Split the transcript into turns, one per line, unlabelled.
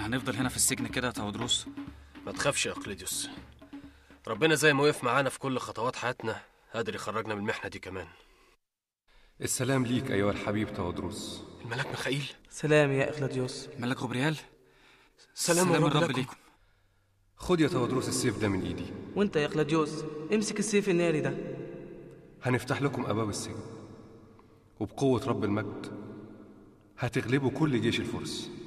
هنفضل هنا في السجن كده يا تودروس
ما تخافش يا اقليديوس ربنا زي ما وقف معانا في كل خطوات حياتنا قادر يخرجنا من المحنه دي كمان
السلام ليك أيها الحبيب تودروس
الملاك ميخائيل
سلام يا إخلاديوس
ملك غبريال
سلام,
الرب
الرب
ليكم
لكم
خد يا تودروس السيف ده من إيدي
وانت يا إخلاديوس امسك السيف الناري ده
هنفتح لكم أبواب السجن وبقوة رب المجد هتغلبوا كل جيش الفرس